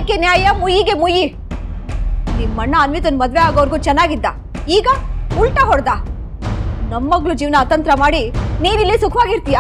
ನ್ಯಾಯಕ್ಕೆ ನ್ಯಾಯ ಮುಯ್ಯಿಗೆ ಮುಯ್ಯಿ ನಿಮ್ಮಣ್ಣ ಅನ್ವಿತನ್ ಮದ್ವೆ ಆಗೋರ್ಗೂ ಚೆನ್ನಾಗಿದ್ದ ಈಗ ಉಲ್ಟಾ ಹೊಡ್ದ ನಮ್ಮಗ್ಳು ಜೀವನ ಅತಂತ್ರ ಮಾಡಿ ನೀನಿಲ್ಲಿ ಸುಖವಾಗಿರ್ತೀಯಾ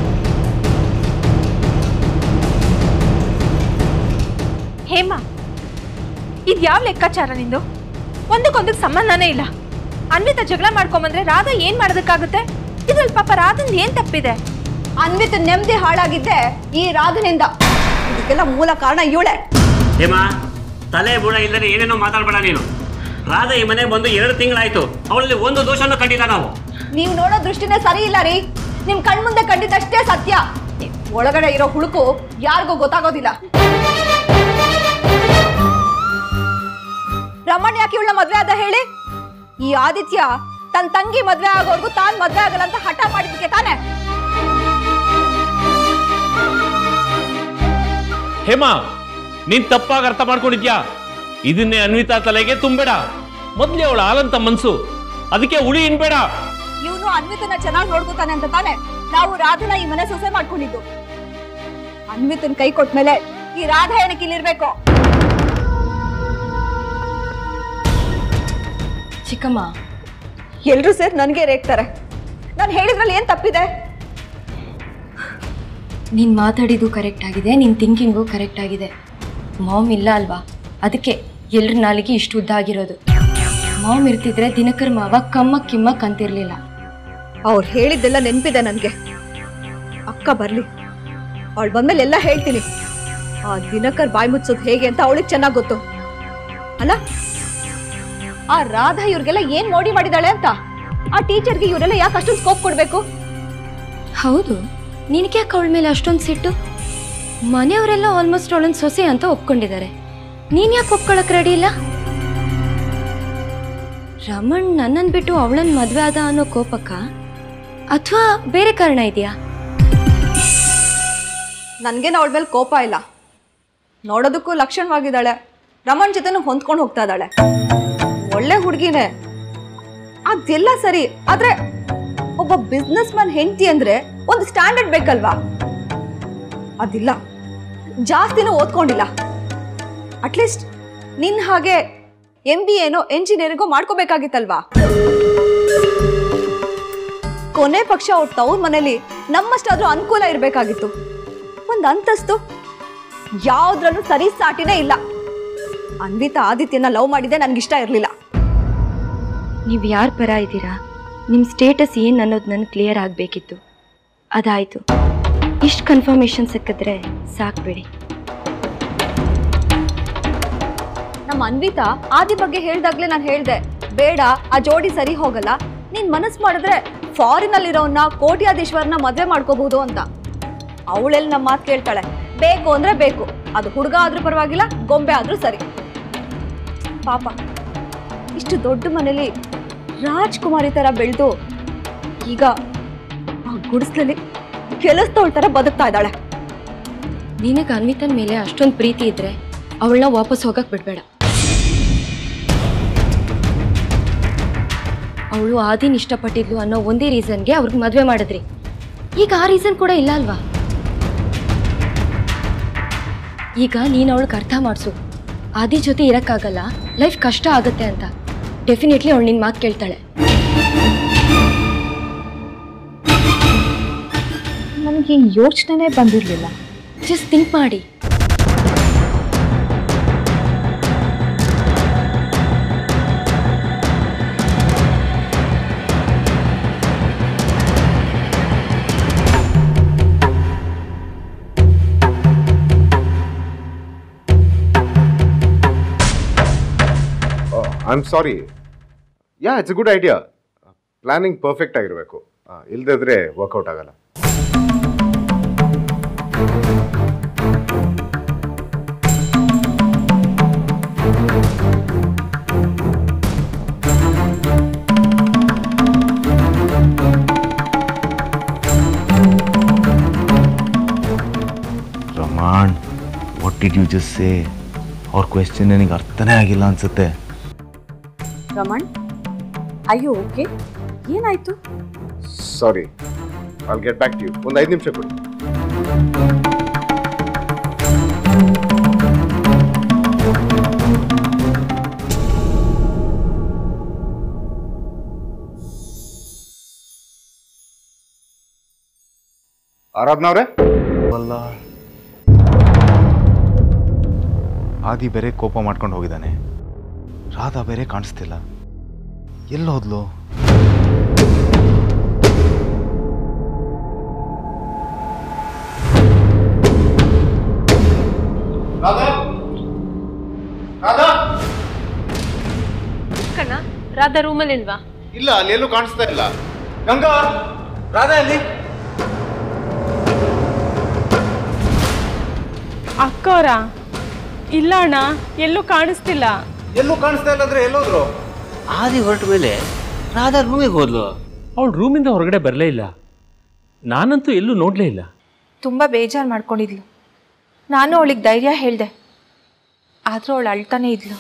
ಹೇಮ ಇದು ಯಾವ ಲೆಕ್ಕಾಚಾರ ನಿಂದು ಒಂದಕ್ಕೊಂದಕ್ಕೆ ಸಂಬಂಧನೇ ಇಲ್ಲ ಅನ್ವಿತ ಜಗಳ ಮಾಡ್ಕೊಂಬಂದ್ರೆ ರಾಧಾ ಏನ್ ಮಾಡೋದಕ್ಕಾಗುತ್ತೆ ಇದ್ರಲ್ಲಿ ಪಾಪ ರಾಧನ್ ಏನ್ ತಪ್ಪಿದೆ ಅನ್ವಿತ ನೆಮ್ಮದಿ ಹಾಳಾಗಿದ್ದೆ ಈ ರಾಧನಿಂದ ಇದಕ್ಕೆಲ್ಲ ಮೂಲ ಕಾರಣ ಇವಳೆ ಹೇಮಾ ತಲೆ ಬುಡ ಇಲ್ಲದೆ ಏನೇನೋ ಮಾತಾಡಬೇಡ ನೀನು ರಾಧಾ ಈ ಮನೆಗೆ ಬಂದು ಎರಡು ತಿಂಗಳಾಯ್ತು ಅವಳಲ್ಲಿ ಒಂದು ದೋಷನೂ ಕಂಡಿಲ್ಲ ನಾವು ನೀವು ನೋಡೋ ದೃಷ್ಟಿನೇ ಸರಿ ಇಲ್ಲ ರೀ ನಿಮ್ ಕಣ್ಮುಂದೆ ಕಂಡಿದ್ದಷ್ಟೇ ಸತ್ಯ ಒಳಗಡೆ ಇರೋ ಹುಳುಕು ಯಾರಿಗೂ ಗೊತ್ತಾಗೋದಿಲ್ಲ ರಮಣ್ ಯಾಕೆ ಇವಳ ಮದ್ವೆ ಆದ ಹೇಳಿ ಈ ಆದಿತ್ಯ ತನ್ನ ತಂಗಿ ಮದ್ವೆ ಆಗೋರ್ಗು ತಾನ್ ಮದ್ವೆ ಆಗಲ್ಲ ಅಂತ ಹಠ ಮಾಡಿದ್ದಕ್ಕೆ ತಾನೆ ಹೇಮಾ ನೀನ್ ತಪ್ಪಾಗಿ ಅರ್ಥ ಮಾಡ್ಕೊಂಡಿದ್ಯಾ ಇದನ್ನೇ ಅನ್ವಿತಾ ತಲೆಗೆ ತುಂಬೇಡ ಮೊದ್ಲೇ ಅವಳ ಆಲಂತ ಮನ್ಸು ಅದಕ್ಕೆ ಉಳಿ ಇನ್ಬೇಡ ಇವನು ಅನ್ವಿತನ ಚೆನ್ನಾಗಿ ನೋಡ್ಕೋತಾನೆ ಅಂತ ತಾನೆ ನಾವು ರಾಧನ ಈ ಮನೆ ಸೊಸೆ ಮಾಡ್ಕೊಂಡಿದ್ದು ಅನ್ವಿತನ್ ಕೈ ಕೊಟ್ಮೇಲೆ ಈ ರಾಧ ಏನಕ್ಕೆ ಇಲ್ಲಿರ್ಬೇಕು ಚಿಕ್ಕಮ್ಮ ಎಲ್ರು ಸೇರಿ ನನಗೆ ರೇಗ್ತಾರೆ ನಾನು ಹೇಳಿದ್ರಲ್ಲಿ ಏನ್ ತಪ್ಪಿದೆ ನೀನು ಮಾತಾಡಿದ್ದು ಕರೆಕ್ಟ್ ಆಗಿದೆ ನಿನ್ನ ಥಿಂಕಿಂಗು ಕರೆಕ್ಟ್ ಆಗಿದೆ ಮಾಮ್ ಇಲ್ಲ ಅಲ್ವಾ ಅದಕ್ಕೆ ಎಲ್ರ ನಾಲಿಗೆ ಇಷ್ಟು ಉದ್ದ ಆಗಿರೋದು ಮಾಮ್ ಇರ್ತಿದ್ರೆ ದಿನಕರ್ ಮಾವ ಕಮ್ಮ ಕಿಮ್ಮಕ್ ಅಂತಿರ್ಲಿಲ್ಲ ಅವ್ರು ಹೇಳಿದ್ದೆಲ್ಲ ನೆನಪಿದೆ ನನಗೆ ಅಕ್ಕ ಬರ್ಲಿ ಅವಳು ಬಂದ್ಮೇಲೆ ಎಲ್ಲ ಹೇಳ್ತೀನಿ ಆ ದಿನಕರ್ ಬಾಯಿ ಮುಚ್ಚೋದು ಹೇಗೆ ಅಂತ ಅವಳಿಗೆ ಚೆನ್ನಾಗಿ ಗೊತ್ತು ಅಲ್ಲ ಆ ರಾಧಾ ಇವ್ರಿಗೆಲ್ಲ ಏನ್ ಮೋಡಿ ಮಾಡಿದಾಳೆ ಅಂತ ಆ ಟೀಚರ್ಗೆ ಇವರೆಲ್ಲ ಯಾಕೆ ಅಷ್ಟೊಂದು ಸ್ಕೋಪ್ ಕೊಡ್ಬೇಕು ಹೌದು ನಿನಗೆ ಯಾಕೆ ಅವಳ ಮೇಲೆ ಅಷ್ಟೊಂದು ಸಿಟ್ಟು ಮನೆಯವರೆಲ್ಲ ಆಲ್ಮೋಸ್ಟ್ ಅವಳನ್ನ ಸೊಸೆ ಅಂತ ಒಪ್ಕೊಂಡಿದ್ದಾರೆ ನೀನು ಯಾಕೆ ಒಪ್ಕೊಳಕ್ ರೆಡಿ ಇಲ್ಲ ರಮಣ್ ನನ್ನನ್ನು ಬಿಟ್ಟು ಅವಳನ್ನ ಮದುವೆ ಆದ ಅನ್ನೋ ಕೋಪಕ್ಕ ಅಥವಾ ಬೇರೆ ಕಾರಣ ಇದೆಯಾ ನನ್ಗೇನು ಅವಳ ಮೇಲೆ ಕೋಪ ಇಲ್ಲ ನೋಡೋದಕ್ಕೂ ಲಕ್ಷಣವಾಗಿದ್ದಾಳೆ ರಮಣ್ ಜೊತೆನೂ ಹೊಂದ್ಕೊಂಡು ಹೋಗ್ತಾ ಇದ್ದಾಳೆ ಒಳ್ಳೆ ಹುಡುಗಿನೇ ಅದೆಲ್ಲ ಸರಿ ಆದ್ರೆ ಒಬ್ಬ ಬಿಸ್ನೆಸ್ ಮ್ಯಾನ್ ಹೆಂಡತಿ ಅಂದ್ರೆ ಒಂದು ಸ್ಟ್ಯಾಂಡರ್ಡ್ ಬೇಕಲ್ವಾ ಅದಿಲ್ಲ ಜಾಸ್ತಿನೂ ಓದ್ಕೊಂಡಿಲ್ಲ ಅಟ್ಲೀಸ್ಟ್ ನಿನ್ ಹಾಗೆ ಎಂ ಬಿ ಏನೋ ಎಂಜಿನಿಯರಿಂಗೋ ಮಾಡ್ಕೋಬೇಕಾಗಿತ್ತಲ್ವಾ ಕೊನೆ ಪಕ್ಷ ಅವ್ರ ತವ್ರ ಮನೇಲಿ ನಮ್ಮಷ್ಟಾದ್ರೂ ಅನುಕೂಲ ಇರಬೇಕಾಗಿತ್ತು ಒಂದು ಅಂತಸ್ತು ಯಾವ್ದ್ರಲ್ಲೂ ಸರಿ ಸಾಟಿನೇ ಇಲ್ಲ ಅನ್ವಿತಾ ಆದಿತ್ಯನ ಲವ್ ಮಾಡಿದ್ದೆ ನನ್ಗಿಷ್ಟ ಇರಲಿಲ್ಲ ನೀವು ಯಾರ ಪರ ಇದ್ದೀರಾ ನಿಮ್ಮ ಸ್ಟೇಟಸ್ ಏನು ಅನ್ನೋದು ನನಗೆ ಕ್ಲಿಯರ್ ಆಗಬೇಕಿತ್ತು ಅದಾಯಿತು ಇಷ್ಟು ಕನ್ಫರ್ಮೇಷನ್ ಸಿಕ್ಕಿದ್ರೆ ಸಾಕ್ಬಿಡಿ ನಮ್ಮ ಅನ್ವಿತಾ ಆದಿ ಬಗ್ಗೆ ಹೇಳ್ದಾಗ್ಲೇ ನಾನು ಹೇಳ್ದೆ ಬೇಡ ಆ ಜೋಡಿ ಸರಿ ಹೋಗಲ್ಲ ನೀನ್ ಮನಸ್ ಮಾಡಿದ್ರೆ ಫಾರಿನ್ ಅಲ್ಲಿರೋನ್ನ ಕೋಟ್ಯಾಧೀಶ್ವರನ ಮದ್ವೆ ಮಾಡ್ಕೋಬಹುದು ಅಂತ ಅವಳೆಲ್ಲಿ ನಮ್ಮ ಮಾತು ಕೇಳ್ತಾಳೆ ಬೇಕು ಅಂದ್ರೆ ಬೇಕು ಅದು ಹುಡುಗ ಆದ್ರೂ ಪರವಾಗಿಲ್ಲ ಗೊಂಬೆ ಆದ್ರೂ ಸರಿ ಪಾಪ ಇಷ್ಟು ದೊಡ್ಡ ಮನೇಲಿ ರಾಜ್ಕುಮಾರಿ ತರ ಬೆಳೆದು ಈಗ ಆ ಗುಡಿಸ್ಲಲ್ಲಿ ಕೆಲಸದವಳ ತರ ಬದುಕ್ತಾ ಇದ್ದಾಳೆ ನಿನಗೆ ಅನ್ವಿತನ ಮೇಲೆ ಅಷ್ಟೊಂದು ಪ್ರೀತಿ ಇದ್ರೆ ಅವಳನ್ನ ವಾಪಸ್ ಹೋಗಕ್ಕೆ ಬಿಡಬೇಡ ಅವಳು ಆದಿನ್ ಇಷ್ಟಪಟ್ಟಿದ್ಲು ಅನ್ನೋ ಒಂದೇ ರೀಸನ್ಗೆ ಅವ್ರಿಗೆ ಮದುವೆ ಮಾಡಿದ್ರಿ ಈಗ ಆ ರೀಸನ್ ಕೂಡ ಇಲ್ಲ ಅಲ್ವಾ ಈಗ ನೀನು ಅವಳಿಗೆ ಅರ್ಥ ಮಾಡಿಸು ಆದಿ ಜೊತೆ ಇರೋಕ್ಕಾಗಲ್ಲ ಲೈಫ್ ಕಷ್ಟ ಆಗುತ್ತೆ ಅಂತ ಡೆಫಿನೆಟ್ಲಿ ಅವಳು ನಿನ್ನ ಮಾತು ಕೇಳ್ತಾಳೆ ನನಗೆ ಯೋಚನೆ ಬಂದಿರಲಿಲ್ಲ ಜಸ್ಟ್ ಥಿಂಕ್ ಮಾಡಿ I am sorry yeah it's a good idea planning perfect ಆಗಿರಬೇಕು ಇಲ್ಲದಿದ್ರೆ ವರ್ಕೌಟ್ ಆಗಲ್ಲ Raman what did you just say ಅವ್ರ ಕ್ವೆಶ್ಚನ್ ನನಗೆ ಅರ್ಥನೇ ಆಗಿಲ್ಲ ಅನ್ಸುತ್ತೆ ರಮಣ್ ಅಯ್ಯೋ ಓಕೆ ಏನಾಯ್ತು sorry I'll get back to you ಒಂದು ಐದು ನಿಮಿಷ ಕೊಡಿ ಆರಾಧನವ್ರೆ ಅಲ್ಲ ಆದಿ ಬೇರೆ ಕೋಪ ಮಾಡ್ಕೊಂಡು ಹೋಗಿದ್ದಾನೆ ರಾಧಾ ಬೇರೆ ಕಾಣಿಸ್ತಿಲ್ಲ ಎಲ್ಲಿ ಹೋದ್ಲು ಕಣ್ಣ ರಾಧಾ ರೂಮಲ್ಲಿ ಇಲ್ವಾ ಇಲ್ಲ ಅಲ್ಲಿ ಎಲ್ಲೂ ಕಾಣಿಸ್ತಾ ಇಲ್ಲ ಗಂಗಾ ರಾಧಾ ಅಲ್ಲಿ ಅಕ್ಕವ್ರ ಇಲ್ಲ ಅಣ್ಣ ಎಲ್ಲೂ ಕಾಣಿಸ್ತಿಲ್ಲ ಎಲ್ಲೂ ಕಾಣಿಸ್ತಾ ಇಲ್ಲ ಅಂದ್ರೆ ಎಲ್ಲೋದ್ರು ಆದಿ ಹೊರಟ ಮೇಲೆ ರಾಧಾ ರೂಮಿಗೆ ಹೋದ್ಲು ಅವಳು ರೂಮಿಂದ ಹೊರಗಡೆ ಬರಲೇ ಇಲ್ಲ ನಾನಂತೂ ಎಲ್ಲೂ ನೋಡಲೇ ಇಲ್ಲ ತುಂಬ ಬೇಜಾರು ಮಾಡ್ಕೊಂಡಿದ್ಲು ನಾನು ಅವಳಿಗೆ ಧೈರ್ಯ ಹೇಳಿದೆ ಆದರೂ ಅವಳು ಅಳ್ತಾನೆ ಇದ್ಲು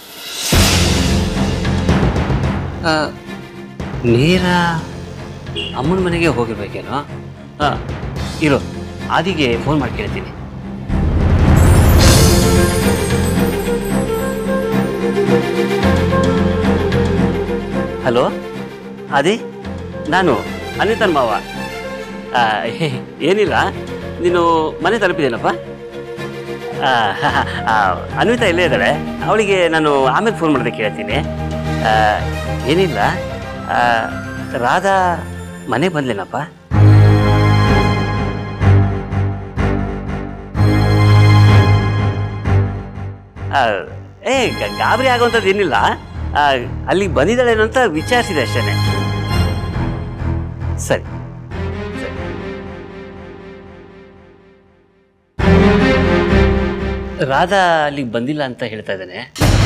ಆ, ನೇರ ಅಮ್ಮನ ಮನೆಗೆ ಹೋಗಿರ್ಬೇಕೇನೋ ಹಾಂ ಇರೋ ಆದಿಗೆ ಫೋನ್ ಮಾಡಿ ಕೇಳ್ತೀನಿ ಹಲೋ ಆದಿ ನಾನು ಅನಿತನ್ ಮಾವ ಆ, ಏ- ಏನಿಲ್ಲ ನೀನು ಮನೆ ತಲುಪಿದ್ದೇನಪ್ಪ ಆ, ಆ, ಅನ್ವಿತಾ ಇಲ್ಲೇ ಇದ್ದಾಳೆ ಅವಳಿಗೆ ನಾನು ಆಮೇಲೆ ಫೋನ್ ಮಾಡೋದಕ್ಕೆ ಕೇಳ್ತೀನಿ ಆ, ಏನಿಲ್ಲ ಆ, ರಾಧಾ ಮನೆಗೆ ಬಂದ್ಲೇನಪ್ಪ ಆ, ಏ ಗ- ಗಾಬರಿ ಆಗುವಂಥದ್ದು ಏನಿಲ್ಲ ಆ, ಅಲ್ಲಿಗೆ ಬಂದಿದ್ದಾಳೇನೋ ಅಂತ ವಿಚಾರಿಸಿದೆ ಅಷ್ಟೇ ಸರಿ ರಾಧಾ ಅಲ್ಲಿಗೆ ಬಂದಿಲ್ಲ ಅಂತ ಹೇಳ್ತಾ ಇದ್ದಾನೆ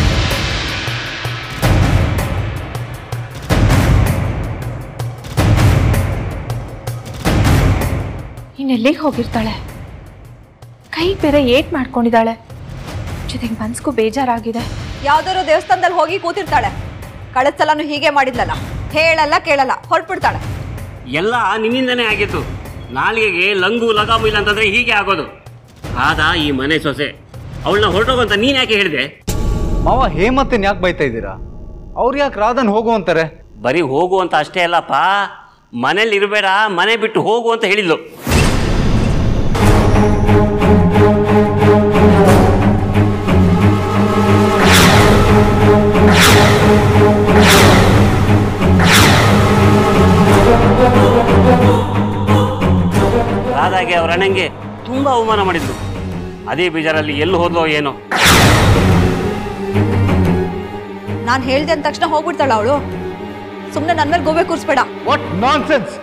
ಇನ್ನೆಲ್ಲಿಗೆ ಹೋಗಿರ್ತಾಳೆ ಕೈಗೆ ಬೇರೆ ಏಟ್ ಮಾಡ್ಕೊಂಡಿದ್ದಾಳೆ ಜೊತೆಗೆ ಮನ್ಸಿಗೂ ಬೇಜಾರಾಗಿದೆ ಯಾವ್ದಾದ್ರು ದೇವಸ್ಥಾನದಲ್ಲಿ ಹೋಗಿ ಕೂತಿರ್ತಾಳೆ ಕಳೆದ ಸಲನು ಹೀಗೆ ಮಾಡಿದ್ಲಲ್ಲ ಹೇಳಲ್ಲ ಕೇಳಲ್ಲ ಹೊರಟ್ಬಿಡ್ತಾಳೆ ಎಲ್ಲ ನಿನ್ನಿಂದನೇ ಆಗಿತ್ತು ನಾಲಿಗೆಗೆ ಲಂಗು ಲಗಾಮು ಇಲ್ಲ ಅಂತಂದ್ರೆ ಹೀಗೆ ಆಗೋದು ರಾಧಾ ಈ ಮನೆ ಸೊಸೆ ಅವಳನ್ನ ಹೊರಟೋಗಂತ ನೀನ್ ಯಾಕೆ ಹೇಳಿದೆ ಮಾವ ಹೇಮಂತನ್ ಯಾಕೆ ಬೈತಾ ಇದ್ದೀರಾ ಅವ್ರು ಯಾಕೆ ರಾಧನ್ ಹೋಗು ಅಂತಾರೆ ಬರೀ ಹೋಗು ಅಂತ ಅಷ್ಟೇ ಅಲ್ಲಪ್ಪ ಮನೇಲಿ ಇರಬೇಡ ಮನೆ ಬಿಟ್ಟು ಹೋಗು ಅಂತ ಹೇಳಿದ್ಲು ರಾಧಾಗೆ ಅವ್ರ ಅಣ್ಣಂಗೆ ತುಂಬಾ ಅವಮಾನ ಮಾಡಿದ್ಲು ಅದೇ ಬೇಜಾರಲ್ಲಿ ಎಲ್ಲಿ ಹೋದ್ಲೋ ಏನೋ ನಾನು ಹೇಳ್ದೆ ಅಂದ ತಕ್ಷಣ ಹೋಗ್ಬಿಡ್ತಾಳ ಅವಳು ಸುಮ್ಮನೆ ನನ್ನ ಮೇಲೆ ಗೋಬೆ ಕೂರಿಸ್ಬೇಡ what nonsense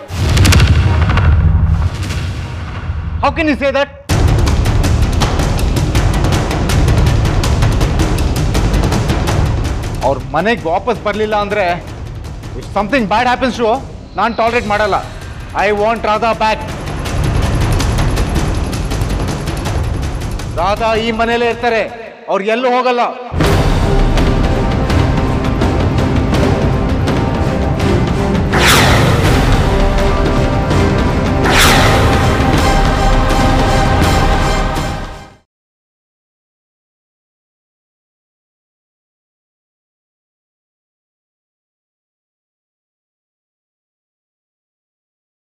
how can you say that ಅವ್ರ ಮನೆಗೆ ವಾಪಸ್ ಬರಲಿಲ್ಲ ಅಂದ್ರೆ if something bad happens to ನಾನು ಟಾಲರೇಟ್ ಮಾಡಲ್ಲ I want Radha back Radha ಈ ಮನೇಲೇ ಇರ್ತಾರೆ ಅವ್ರು ಎಲ್ಲೂ ಹೋಗಲ್ಲ